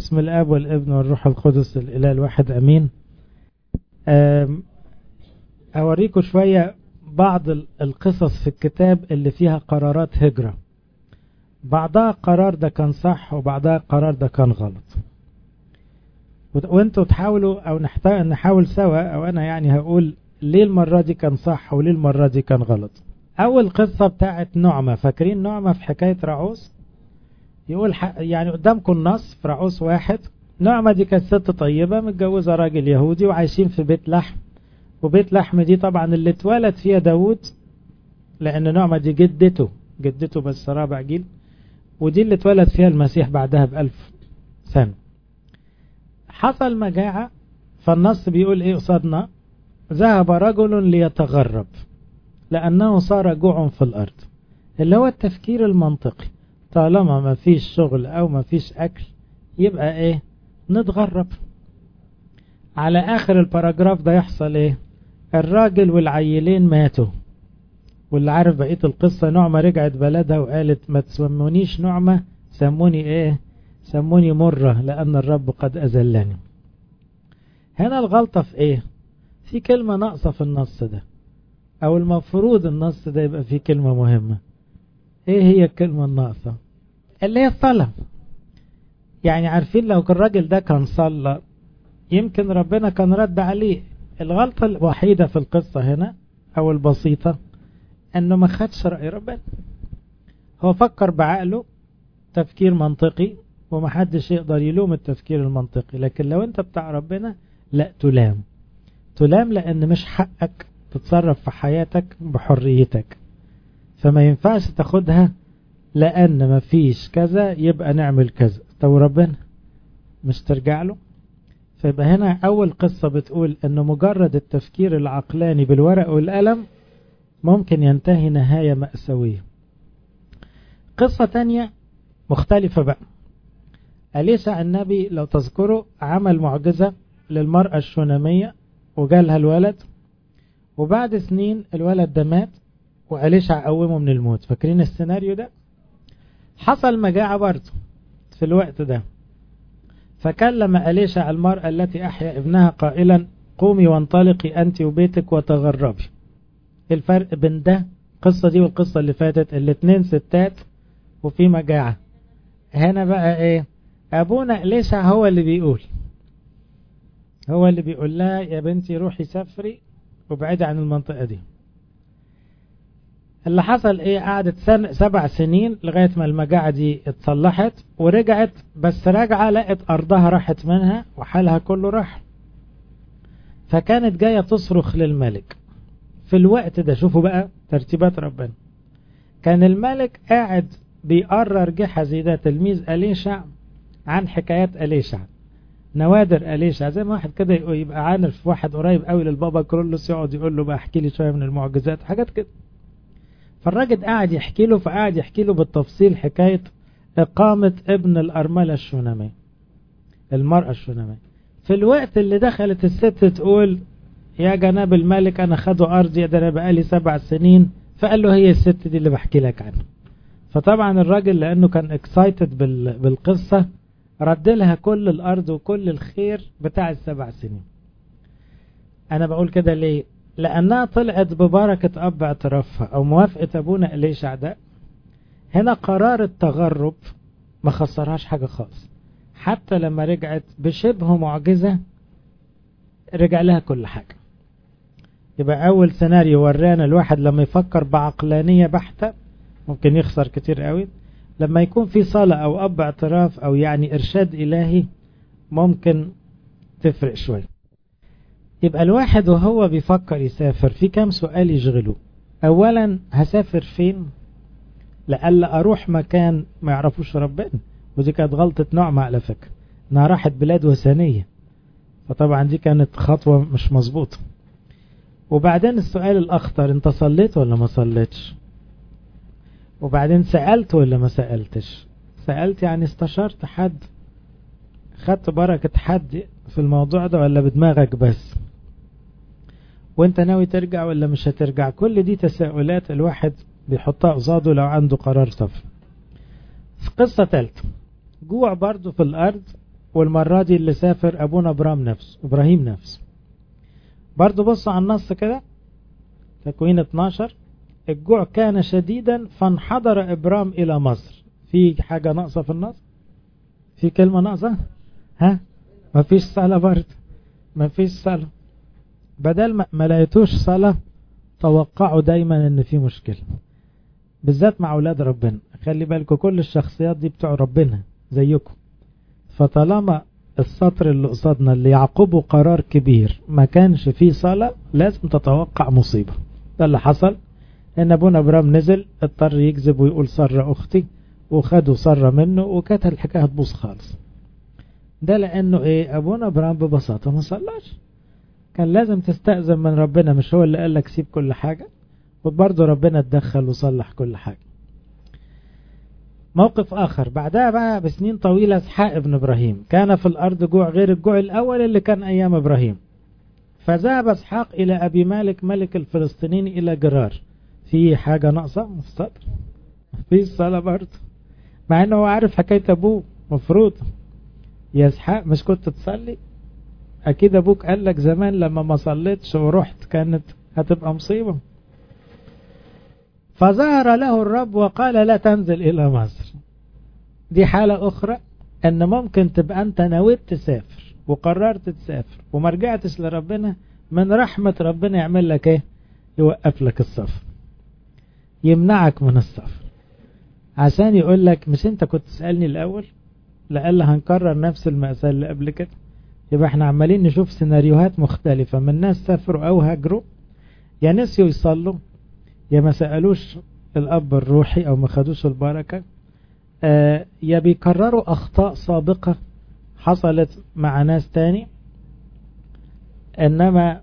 باسم الاب والابن والروح القدس الاله الواحد امين اوريكم شويه بعض القصص في الكتاب اللي فيها قرارات هجره بعضها قرار ده كان صح وبعضها قرار ده كان غلط وانتوا تحاولوا او نحاول سوا او انا يعني هقول ليه المرة دي كان صح وليه المرة دي كان غلط اول قصة بتاعت نعمة فاكرين نعمة في حكاية رعوس يقول يعني قدامكم النص في رعوس واحد نعمة دي كانت ست طيبة متجوزة راجل يهودي وعايشين في بيت لحم وبيت لحم دي طبعا اللي اتولد فيها داود لان نعمة دي جدته جدته بس رابع جيل ودي اللي اتولد فيها المسيح بعدها بألف سنة حصل مجاعة فالنص بيقول ايه قصادنا ذهب رجل ليتغرب لأنه صار جوع في الأرض اللي هو التفكير المنطقي طالما ما فيش شغل أو ما فيش أكل يبقى ايه نتغرب على آخر الباراجراف ده يحصل ايه الراجل والعيلين ماتوا واللي عارف بقية القصة نعمة رجعت بلدها وقالت ما تسمونيش نعمة سموني ايه سموني مرة لأن الرب قد أذلني هنا الغلطة في ايه في كلمة ناقصة في النص ده او المفروض النص ده يبقى فيه كلمة مهمة ايه هي الكلمة الناقصة اللي هي الصلاة يعني عارفين لو الراجل ده كان صلى يمكن ربنا كان رد عليه الغلطة الوحيدة في القصة هنا او البسيطة انه ما خدش رأي ربنا هو فكر بعقله تفكير منطقي ومحدش يقدر يلوم التفكير المنطقي لكن لو انت بتاع ربنا لا تلام تلام لان مش حقك تتصرف في حياتك بحريتك فما ينفعش تاخدها لان ما فيش كذا يبقى نعمل كذا طب ربنا مش ترجع له فيبقى هنا اول قصة بتقول انه مجرد التفكير العقلاني بالورق والقلم ممكن ينتهي نهاية مأساوية قصة تانية مختلفة بقى أليسع النبي لو تذكروا عمل معجزة للمرأة الشونامية وجالها الولد وبعد سنين الولد ده مات وأليشع قومه من الموت فاكرين السيناريو ده حصل مجاعة برضه في الوقت ده فكلم أليشع المرأة التي أحيا ابنها قائلا قومي وانطلقي أنت وبيتك وتغربي الفرق بين ده القصة دي والقصة اللي فاتت الاتنين ستات وفي مجاعة هنا بقى ايه ابونا إليشع هو اللي بيقول هو اللي بيقول لها يا بنتي روحي سافري وابعدي عن المنطقة دي اللي حصل ايه قعدت سن سبع سنين لغاية ما المجاعة دي اتصلحت ورجعت بس راجعة لقت ارضها راحت منها وحالها كله راح فكانت جاية تصرخ للملك في الوقت ده شوفوا بقى ترتيبات ربنا كان الملك قاعد بيقرر جحزي ده تلميذ أليشع عن حكايات أليشع نوادر أليشع زي ما واحد كده يبقى عارف واحد قريب قوي للبابا كرولوس يقعد يقول له بقى احكي لي شوية من المعجزات حاجات كده فالراجل قاعد يحكي له فقاعد يحكي له بالتفصيل حكاية إقامة ابن الأرملة الشونامية المرأة الشونامية في الوقت اللي دخلت الست تقول يا جناب الملك أنا خدوا أرضي ده أنا بقالي سبع سنين فقال له هي الست دي اللي بحكي لك عنها فطبعا الراجل لأنه كان اكسايتد بالقصة رد لها كل الأرض وكل الخير بتاع السبع سنين أنا بقول كده ليه لأنها طلعت ببركة أب اعترافها أو موافقة أبونا إليشع ده هنا قرار التغرب ما خسرهاش حاجة خالص حتى لما رجعت بشبه معجزة رجع لها كل حاجة يبقى أول سيناريو ورانا الواحد لما يفكر بعقلانية بحتة ممكن يخسر كتير قوي لما يكون في صلاة أو أب اعتراف أو يعني إرشاد إلهي ممكن تفرق شوي يبقى الواحد وهو بيفكر يسافر في كام سؤال يشغله أولا هسافر فين لألا أروح مكان ما يعرفوش ربنا ودي كانت غلطة نعمة على فكرة انها راحت بلاد وثنية فطبعا دي كانت خطوة مش مظبوطة وبعدين السؤال الأخطر انت صليت ولا ما صليتش وبعدين سألت ولا ما سألتش سألت يعني استشرت حد خدت بركة حد في الموضوع ده ولا بدماغك بس وانت ناوي ترجع ولا مش هترجع كل دي تساؤلات الواحد بيحطها قصاده لو عنده قرار سفر في قصة تالتة جوع برضو في الأرض والمرة دي اللي سافر أبونا إبراهيم نفسه إبراهيم نفسه برضو بصوا على النص كده تكوين 12 الجوع كان شديدا فانحدر إبرام إلى مصر في حاجة ناقصة في النص في كلمة ناقصة ها ما فيش صلاة برضه ما فيش صلاة بدل ما, ما لقيتوش صلاة توقعوا دايما ان في مشكلة بالذات مع اولاد ربنا خلي بالكم كل الشخصيات دي بتوع ربنا زيكم فطالما السطر اللي قصادنا اللي يعقبه قرار كبير ما كانش فيه صلاة لازم تتوقع مصيبة ده اللي حصل ان ابونا ابرام نزل اضطر يكذب ويقول سر اختي وخدوا سر منه وكانت الحكاية هتبوظ خالص ده لانه ايه ابونا ابرام ببساطة ما صلاش كان لازم تستأذن من ربنا مش هو اللي قال لك سيب كل حاجة وبرضه ربنا اتدخل وصلح كل حاجة موقف آخر بعدها بقى بسنين طويلة اسحاق ابن إبراهيم كان في الأرض جوع غير الجوع الأول اللي كان أيام إبراهيم فذهب اسحاق إلى أبي مالك ملك الفلسطينيين إلى جرار في حاجة ناقصة في السطر في الصلاة برضه مع انه هو عارف حكاية ابوه مفروض يا اسحاق مش كنت تصلي اكيد ابوك قال لك زمان لما ما صليتش ورحت كانت هتبقى مصيبة فظهر له الرب وقال لا تنزل الى مصر دي حالة اخرى ان ممكن تبقى انت نويت تسافر وقررت تسافر وما رجعتش لربنا من رحمة ربنا يعمل لك ايه يوقف لك السفر يمنعك من السفر عشان يقول لك مش انت كنت تسألني الاول لألا هنكرر نفس المأساة اللي قبل كده يبقى احنا عمالين نشوف سيناريوهات مختلفة من ناس سافروا او هاجروا يا نسيوا يصلوا يا ما سألوش الأب الروحي أو ما خدوش البركة آه يا بيكرروا أخطاء سابقة حصلت مع ناس تاني إنما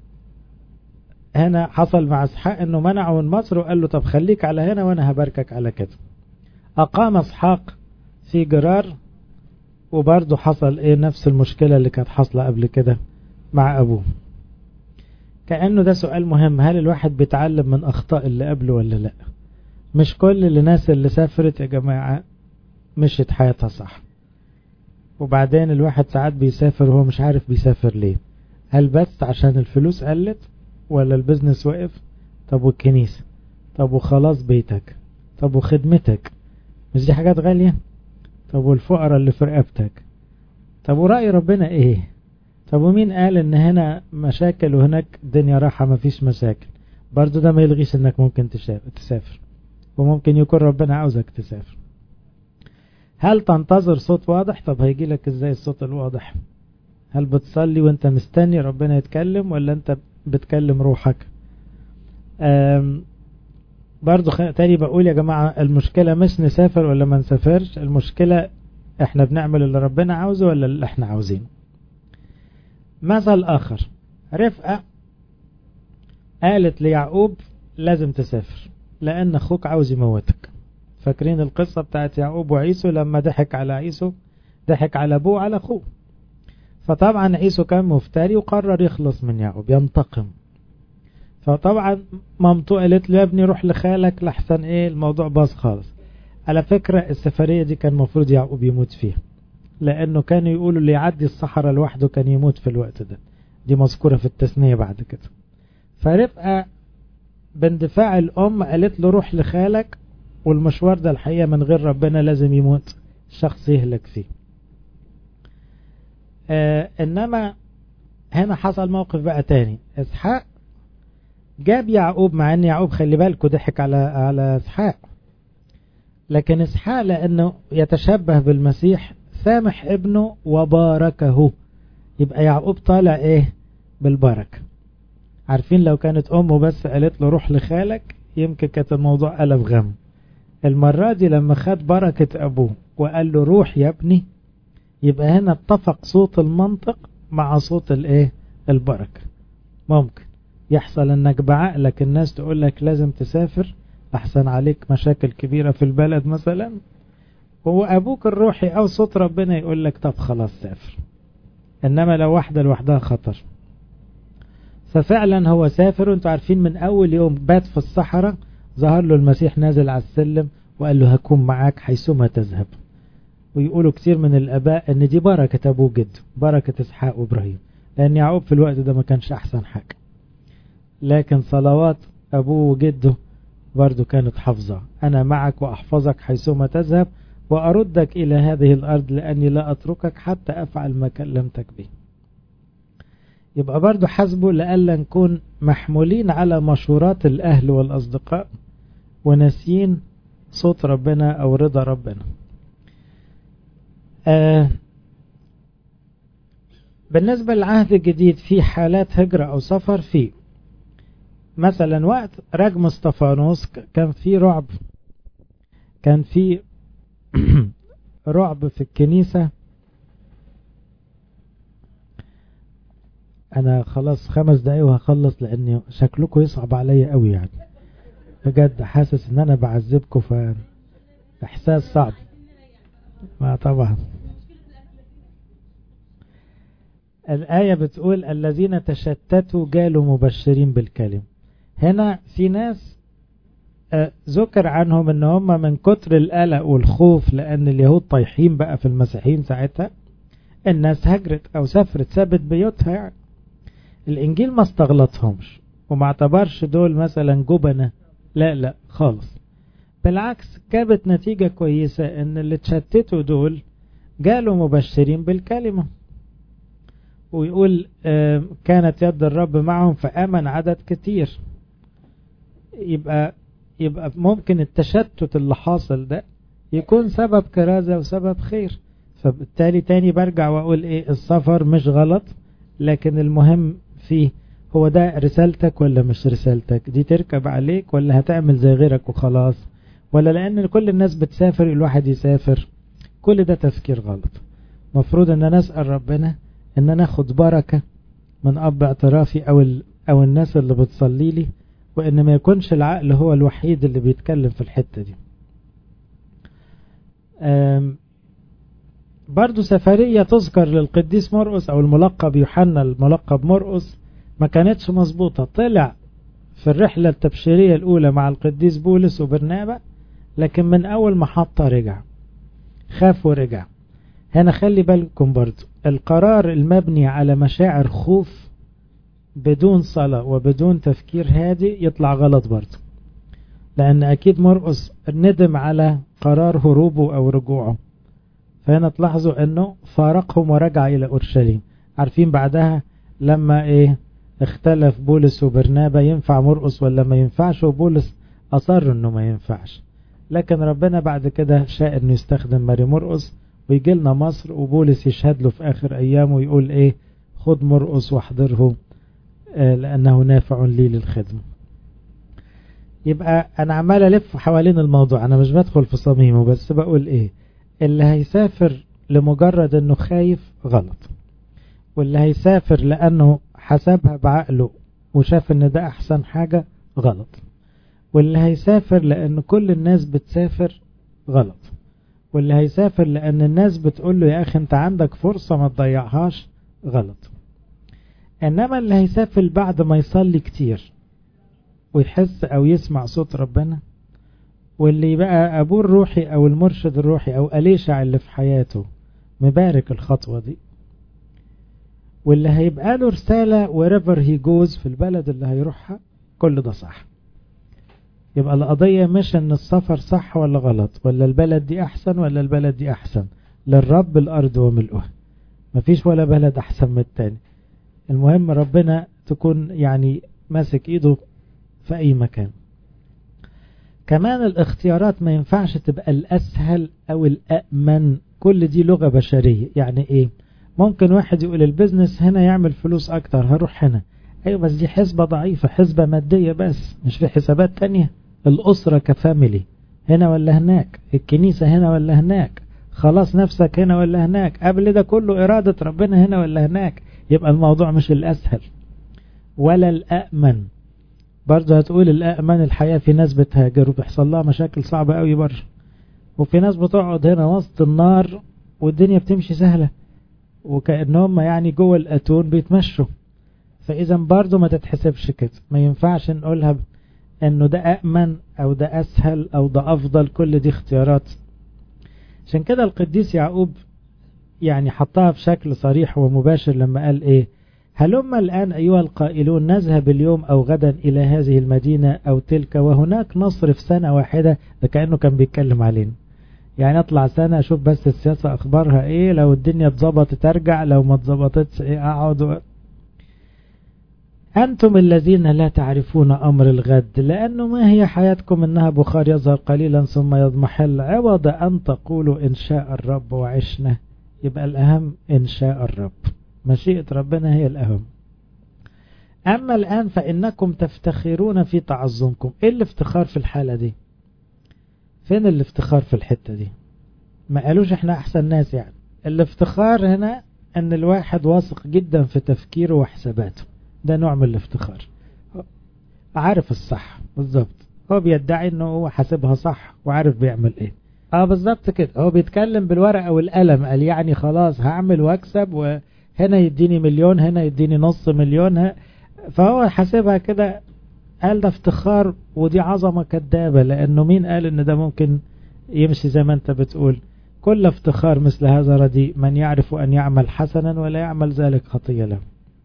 هنا حصل مع اسحاق انه منعه من مصر وقال له طب خليك على هنا وانا هباركك على كده اقام اسحاق في جرار وبرضه حصل ايه نفس المشكلة اللي كانت حاصلة قبل كده مع ابوه كأنه ده سؤال مهم هل الواحد بيتعلم من اخطاء اللي قبله ولا لا مش كل الناس اللي سافرت يا جماعة مشيت حياتها صح وبعدين الواحد ساعات بيسافر وهو مش عارف بيسافر ليه هل بس عشان الفلوس قلت ولا البزنس وقف طب والكنيسة طب وخلاص بيتك طب وخدمتك مش دي حاجات غالية طب والفقراء اللي في رقبتك طب ورأي ربنا ايه طب ومين قال ان هنا مشاكل وهناك الدنيا راحة مفيش مشاكل برضو ده ما يلغيش انك ممكن تسافر وممكن يكون ربنا عاوزك تسافر هل تنتظر صوت واضح طب هيجي لك ازاي الصوت الواضح هل بتصلي وانت مستني ربنا يتكلم ولا انت بتكلم روحك برضو خ... تاني بقول يا جماعة المشكلة مش نسافر ولا ما نسافرش المشكلة احنا بنعمل اللي ربنا عاوزه ولا اللي احنا عاوزينه مثل اخر رفقة قالت ليعقوب لازم تسافر لان اخوك عاوز يموتك فاكرين القصة بتاعت يعقوب وعيسو لما ضحك على عيسو ضحك على ابوه على اخوه فطبعا عيسو كان مفتري وقرر يخلص من يعقوب ينتقم فطبعا مامته قالت له يا ابني روح لخالك لحسن ايه الموضوع باظ خالص على فكرة السفرية دي كان المفروض يعقوب يموت فيها لانه كانوا يقولوا اللي يعدي الصحراء لوحده كان يموت في الوقت ده دي مذكورة في التثنية بعد كده فرفقة باندفاع الام قالت له روح لخالك والمشوار ده الحقيقة من غير ربنا لازم يموت الشخص يهلك فيه آه انما هنا حصل موقف بقى تاني اسحاق جاب يعقوب مع ان يعقوب خلي بالكوا ضحك على على اسحاق لكن اسحاق لانه يتشبه بالمسيح سامح ابنه وباركه يبقى يعقوب طالع ايه بالبركه عارفين لو كانت امه بس قالت له روح لخالك يمكن كانت الموضوع قلب غم المرة دي لما خد بركة ابوه وقال له روح يا ابني يبقى هنا اتفق صوت المنطق مع صوت الايه البركة ممكن يحصل انك بعقلك الناس تقول لك لازم تسافر احسن عليك مشاكل كبيرة في البلد مثلا هو ابوك الروحي او صوت ربنا يقول لك طب خلاص سافر انما لو واحدة لوحدها خطر ففعلا هو سافر وانتوا عارفين من اول يوم بات في الصحراء ظهر له المسيح نازل على السلم وقال له هكون معاك حيثما تذهب ويقولوا كتير من الآباء إن دي بركة أبوه جده بركة إسحاق وإبراهيم لأن يعقوب في الوقت ده ما كانش أحسن حاجة لكن صلوات أبوه وجده برضو كانت حافظة أنا معك وأحفظك حيثما تذهب وأردك إلى هذه الأرض لأني لا أتركك حتى أفعل ما كلمتك به يبقى برضو حسبه لألا نكون محمولين على مشورات الأهل والأصدقاء وناسيين صوت ربنا أو رضا ربنا آه بالنسبة للعهد الجديد في حالات هجرة أو سفر في مثلا وقت رجم استفانوس كان في رعب كان في رعب في الكنيسة انا خلاص خمس دقايق وهخلص لان شكلكم يصعب عليا قوي يعني بجد حاسس ان انا بعذبكم ف احساس صعب ما طبعا الآية بتقول الذين تشتتوا جالوا مبشرين بالكلم هنا في ناس ذكر عنهم ان هم من كتر القلق والخوف لان اليهود طايحين بقى في المسيحيين ساعتها الناس هجرت او سافرت سابت بيوتها يعني الانجيل ما استغلطهمش وما اعتبرش دول مثلا جبنة لا لا خالص بالعكس جابت نتيجة كويسة ان اللي تشتتوا دول جالوا مبشرين بالكلمة ويقول كانت يد الرب معهم فآمن عدد كتير يبقى يبقى ممكن التشتت اللي حاصل ده يكون سبب كرازة وسبب خير فبالتالي تاني برجع واقول ايه السفر مش غلط لكن المهم فيه هو ده رسالتك ولا مش رسالتك دي تركب عليك ولا هتعمل زي غيرك وخلاص ولا لان كل الناس بتسافر الواحد يسافر كل ده تفكير غلط مفروض ان نسأل ربنا ان ناخد بركة من اب اعترافي او, او الناس اللي بتصلي لي وان ما يكونش العقل هو الوحيد اللي بيتكلم في الحتة دي برضو سفرية تذكر للقديس مرقس او الملقب يوحنا الملقب مرقس ما كانتش مظبوطة طلع في الرحلة التبشيرية الاولى مع القديس بولس وبرنابا لكن من اول محطة رجع خاف ورجع هنا خلي بالكم برضو القرار المبني على مشاعر خوف بدون صلاة وبدون تفكير هادي يطلع غلط برضه لأن أكيد مرقس ندم على قرار هروبه أو رجوعه فهنا تلاحظوا أنه فارقهم ورجع إلى أورشليم عارفين بعدها لما إيه اختلف بولس وبرنابا ينفع مرقس ولا ما ينفعش وبولس أصر أنه ما ينفعش لكن ربنا بعد كده شاء أنه يستخدم ماري مرقس ويجي لنا مصر وبولس يشهد له في آخر أيامه ويقول إيه خد مرقس واحضره لأنه نافع لي للخدمة يبقى أنا عمال ألف حوالين الموضوع أنا مش بدخل في صميمه بس بقول إيه اللي هيسافر لمجرد أنه خايف غلط واللي هيسافر لأنه حسبها بعقله وشاف أن ده أحسن حاجة غلط واللي هيسافر لأن كل الناس بتسافر غلط واللي هيسافر لأن الناس بتقول له يا أخي أنت عندك فرصة ما تضيعهاش غلط إنما اللي هيسافر بعد ما يصلي كتير ويحس أو يسمع صوت ربنا واللي بقى أبوه الروحي أو المرشد الروحي أو أليشع اللي في حياته مبارك الخطوة دي واللي هيبقى له رسالة wherever he goes في البلد اللي هيروحها كل ده صح يبقى القضية مش ان السفر صح ولا غلط ولا البلد دي احسن ولا البلد دي احسن للرب الارض وملؤها مفيش ولا بلد احسن من التاني المهم ربنا تكون يعني ماسك ايده في اي مكان كمان الاختيارات ما ينفعش تبقى الاسهل او الامن كل دي لغة بشرية يعني ايه ممكن واحد يقول البزنس هنا يعمل فلوس اكتر هروح هنا ايوه بس دي حسبة ضعيفة حسبة مادية بس مش في حسابات تانية الاسرة كفاميلي هنا ولا هناك الكنيسة هنا ولا هناك خلاص نفسك هنا ولا هناك قبل ده كله ارادة ربنا هنا ولا هناك يبقى الموضوع مش الاسهل ولا الامن برضه هتقول الامن الحياة في ناس بتهاجر وبيحصل لها مشاكل صعبة قوي بره وفي ناس بتقعد هنا وسط النار والدنيا بتمشي سهلة وكأنهم يعني جوه الاتون بيتمشوا فاذا برضه ما تتحسبش كده ما ينفعش نقولها انه ده أأمن او ده اسهل او ده افضل كل دي اختيارات عشان كده القديس يعقوب يعني حطها بشكل صريح ومباشر لما قال ايه هلم الآن أيها القائلون نذهب اليوم أو غدا إلى هذه المدينة أو تلك وهناك نصرف سنة واحدة ده كأنه كان بيتكلم علينا يعني اطلع سنة اشوف بس السياسة اخبارها ايه لو الدنيا اتظبطت ارجع لو ما اتظبطتش ايه اقعد و... انتم الذين لا تعرفون امر الغد لانه ما هي حياتكم انها بخار يظهر قليلا ثم يضمحل عوض ان تقولوا ان شاء الرب وعشنا يبقى الاهم ان شاء الرب مشيئة ربنا هي الاهم اما الان فانكم تفتخرون في تعظمكم ايه الافتخار في الحالة دي فين الافتخار في الحتة دي ما قالوش احنا احسن ناس يعني الافتخار هنا ان الواحد واثق جدا في تفكيره وحساباته ده نوع من الافتخار عارف الصح بالظبط هو بيدعي انه هو حاسبها صح وعارف بيعمل ايه اه بالظبط كده هو بيتكلم بالورقة والقلم قال يعني خلاص هعمل واكسب وهنا يديني مليون هنا يديني نص مليون فهو حاسبها كده قال ده افتخار ودي عظمة كدابة لأنه مين قال إن ده ممكن يمشي زي ما أنت بتقول كل افتخار مثل هذا رديء من يعرف أن يعمل حسنا ولا يعمل ذلك خطية له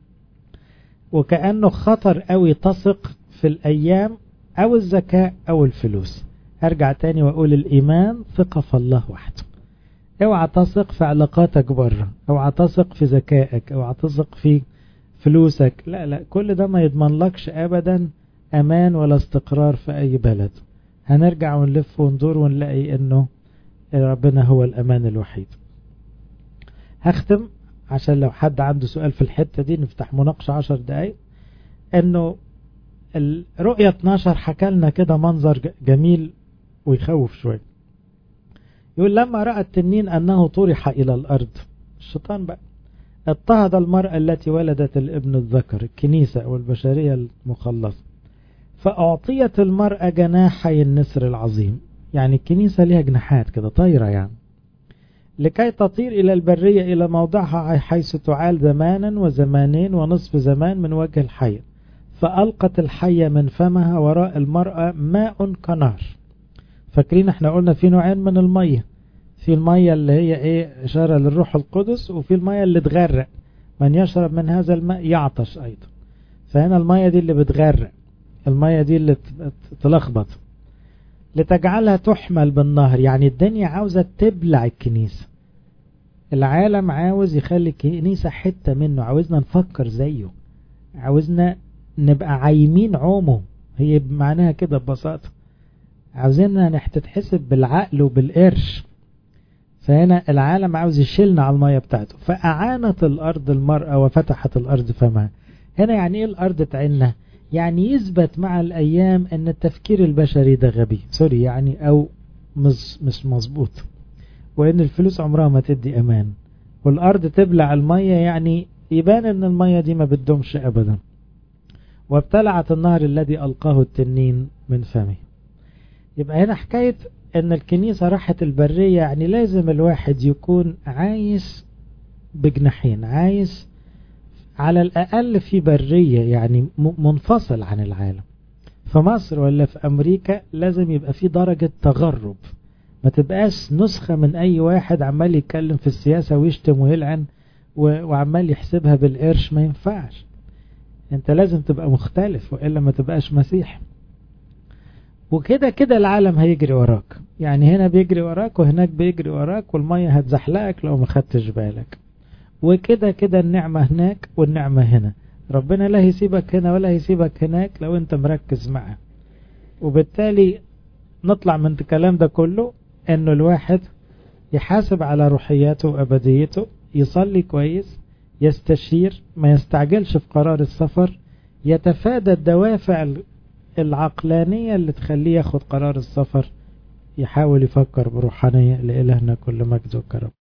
وكأنه خطر قوي تثق في الأيام أو الذكاء أو الفلوس أرجع تاني وأقول الإيمان ثقة في الله وحده اوعى تثق في علاقاتك بره اوعى تثق في ذكائك اوعى تثق في فلوسك لا لا كل ده ما يضمن لكش أبدا أمان ولا استقرار في أي بلد هنرجع ونلف وندور ونلاقي أنه ربنا هو الأمان الوحيد هختم عشان لو حد عنده سؤال في الحتة دي نفتح مناقشة عشر دقايق أنه الرؤية 12 حكى لنا كده منظر جميل ويخوف شوية يقول لما رأى التنين أنه طرح إلى الأرض الشيطان بقى اضطهد المرأة التي ولدت الابن الذكر الكنيسة أو البشرية المخلصة فأعطيت المرأة جناحي النسر العظيم يعني الكنيسة ليها جناحات كده طايرة يعني لكي تطير إلى البرية إلى موضعها حيث تعال زمانا وزمانين ونصف زمان من وجه الحية فألقت الحية من فمها وراء المرأة ماء كنار فاكرين احنا قلنا في نوعين من المية في المية اللي هي ايه اشارة للروح القدس وفي المية اللي تغرق من يشرب من هذا الماء يعطش ايضا فهنا المية دي اللي بتغرق المية دي اللي تلخبط لتجعلها تحمل بالنهر يعني الدنيا عاوزة تبلع الكنيسة العالم عاوز يخلي الكنيسة حتة منه عاوزنا نفكر زيه عاوزنا نبقى عايمين عومه هي معناها كده ببساطة عاوزيننا تتحسب بالعقل وبالقرش فهنا العالم عاوز يشيلنا على المية بتاعته فأعانت الأرض المرأة وفتحت الأرض فمها هنا يعني ايه الأرض تعيننا يعني يثبت مع الأيام أن التفكير البشري ده غبي سوري يعني أو مش, مش مظبوط وأن الفلوس عمرها ما تدي أمان والأرض تبلع المية يعني يبان أن المية دي ما بتدومش أبدا وابتلعت النهر الذي ألقاه التنين من فمه يبقى هنا حكاية أن الكنيسة راحت البرية يعني لازم الواحد يكون عايش بجناحين عايش على الأقل في برية يعني منفصل عن العالم في مصر ولا في أمريكا لازم يبقى في درجة تغرب ما تبقاش نسخة من أي واحد عمال يتكلم في السياسة ويشتم ويلعن وعمال يحسبها بالقرش ما ينفعش انت لازم تبقى مختلف وإلا ما تبقاش مسيح وكده كده العالم هيجري وراك يعني هنا بيجري وراك وهناك بيجري وراك والمية هتزحلقك لو ما خدتش بالك وكده كده النعمة هناك والنعمة هنا ربنا لا هيسيبك هنا ولا هيسيبك هناك لو انت مركز معه وبالتالي نطلع من الكلام ده كله انه الواحد يحاسب على روحياته وابديته يصلي كويس يستشير ما يستعجلش في قرار السفر يتفادى الدوافع العقلانية اللي تخليه ياخد قرار السفر يحاول يفكر بروحانية لإلهنا كل مجد وكرم